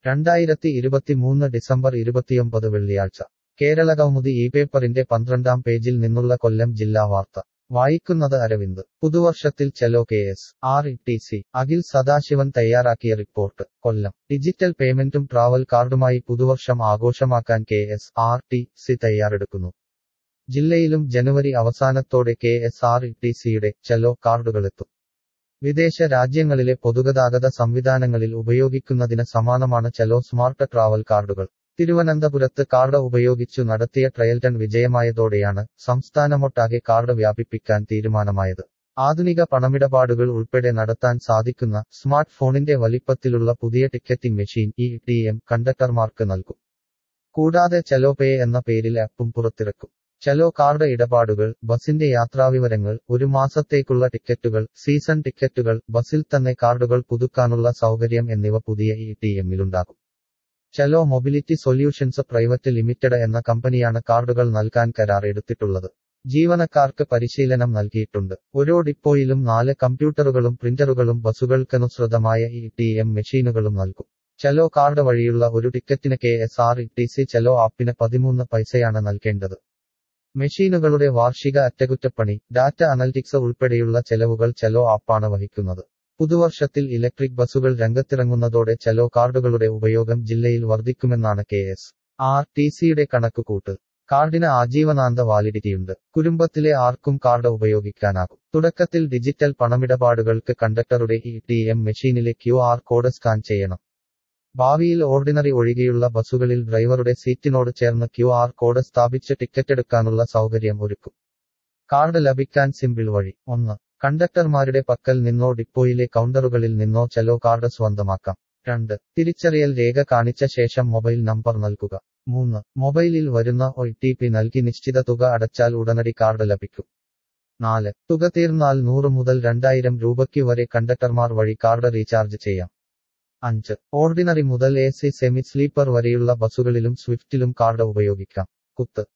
രണ്ടായിരത്തി ഇരുപത്തിമൂന്ന് ഡിസംബർ ഇരുപത്തിയൊമ്പത് വെള്ളിയാഴ്ച കേരള കൗമുദി ഈ പേപ്പറിന്റെ പന്ത്രണ്ടാം പേജിൽ നിന്നുള്ള കൊല്ലം ജില്ലാ വാർത്ത വായിക്കുന്നത് അരവിന്ദ് പുതുവർഷത്തിൽ Chalo K S R E T C Akhil Sadasivan തയ്യാറാക്കിയ റിപ്പോർട്ട് കൊല്ലം ഡിജിറ്റൽ പേയ്മെന്റും ട്രാവൽ കാർഡുമായി പുതുവർഷം ആഘോഷമാക്കാൻ K S R T C തയ്യാറെടുക്കുന്നു ജില്ലയിലും ജനുവരി അവസാനത്തോടെ K S R E T സിയുടെ ചെലോ കാർഡുകളെത്തും വിദേശ രാജ്യങ്ങളിലെ പൊതുഗതാഗത സംവിധാനങ്ങളിൽ ഉപയോഗിക്കുന്നതിന് സമാനമാണ് ചെലോ സ്മാർട്ട് ട്രാവൽ കാർഡുകൾ തിരുവനന്തപുരത്ത് കാർഡ് ഉപയോഗിച്ചു നടത്തിയ ട്രയൽ റൺ വിജയമായതോടെയാണ് സംസ്ഥാനമൊട്ടാകെ കാർഡ് വ്യാപിപ്പിക്കാൻ തീരുമാനമായത് ആധുനിക പണമിടപാടുകൾ ഉൾപ്പെടെ നടത്താൻ സാധിക്കുന്ന സ്മാർട്ട് ഫോണിന്റെ വലിപ്പത്തിലുള്ള പുതിയ ticketing machine E T M കണ്ടക്ടർമാർക്ക് നൽകും കൂടാതെ ചെലോ പേ എന്ന പേരിൽ ആപ്പും പുറത്തിറക്കും ചെലോ കാർഡ് ഇടപാടുകൾ ബസിന്റെ യാത്രാവിവരങ്ങൾ ഒരു മാസത്തേക്കുള്ള ടിക്കറ്റുകൾ സീസൺ ടിക്കറ്റുകൾ ബസിൽ തന്നെ കാർഡുകൾ പുതുക്കാനുള്ള സൗകര്യം എന്നിവ പുതിയ ഇ ടി എമ്മിലുണ്ടാകും Chalo mobility solutions private limited എന്ന കമ്പനിയാണ് കാർഡുകൾ നൽകാൻ കരാർ എടുത്തിട്ടുള്ളത് ജീവനക്കാർക്ക് പരിശീലനം നൽകിയിട്ടുണ്ട് ഓരോ ഡിപ്പോയിലും നാല് കമ്പ്യൂട്ടറുകളും പ്രിന്ററുകളും ബസുകൾക്കനുസൃതമായ ഇ ടി എം മെഷീനുകളും നൽകും ചെലോ കാർഡ് വഴിയുള്ള ഒരു ടിക്കറ്റിന് K S R E T C Chalo ആപ്പിന് പതിമൂന്ന് പൈസയാണ് നൽകേണ്ടത് മെഷീനുകളുടെ വാർഷിക അറ്റകുറ്റപ്പണി ഡാറ്റ അനലിറ്റിക്സ് ഉൾപ്പെടെയുള്ള ചെലവുകൾ ചെലോ ആപ്പാണ് വഹിക്കുന്നത് പുതുവർഷത്തിൽ ഇലക്ട്രിക് ബസുകൾ രംഗത്തിറങ്ങുന്നതോടെ ചെലോ കാർഡുകളുടെ ഉപയോഗം ജില്ലയിൽ വർദ്ധിക്കുമെന്നാണ് കെ എസ് ആർ ടി സിയുടെ കണക്കുകൂട്ട് കാർഡിന് ആജീവനാന്ത വാലിഡിറ്റിയുണ്ട് കുടുംബത്തിലെ ആർക്കും കാർഡ് ഉപയോഗിക്കാനാകും തുടക്കത്തിൽ ഡിജിറ്റൽ പണമിടപാടുകൾക്ക് കണ്ടക്ടറുടെ ഇ ടി എം മെഷീനിലെ ക്യു ആർ കോഡ് സ്കാൻ ചെയ്യണം ഭാവിയിൽ ഓർഡിനറി ഒഴികെയുള്ള ബസുകളിൽ ഡ്രൈവറുടെ സീറ്റിനോട് ചേർന്ന് ക്യു ആർ കോഡ് സ്ഥാപിച്ച് ടിക്കറ്റ് എടുക്കാനുള്ള സൗകര്യം ഒരുക്കും കാർഡ് ലഭിക്കാൻ സിമ്പിൾ വഴി ഒന്ന് കണ്ടക്ടർമാരുടെ പക്കൽ നിന്നോ ഡിപ്പോയിലെ കൗണ്ടറുകളിൽ നിന്നോ ചെലോ കാർഡ് സ്വന്തമാക്കാം രണ്ട് തിരിച്ചറിയൽ രേഖ കാണിച്ച ശേഷം മൊബൈൽ നമ്പർ നൽകുക മൂന്ന് മൊബൈലിൽ വരുന്ന ഒ ടി പി നൽകി നിശ്ചിത തുക അടച്ചാൽ ഉടനടി കാർഡ് ലഭിക്കും നാല് തുക തീർന്നാൽ നൂറ് മുതൽ രണ്ടായിരം രൂപയ്ക്ക് വരെ കണ്ടക്ടർമാർ വഴി കാർഡ് റീചാർജ് ചെയ്യാം അഞ്ച് ഓർഡിനറി മുതൽ എ സി സെമി സ്ലീപ്പർ വരെയുള്ള ബസുകളിലും സ്വിഫ്റ്റിലും കാർഡ് ഉപയോഗിക്കാം കുത്ത്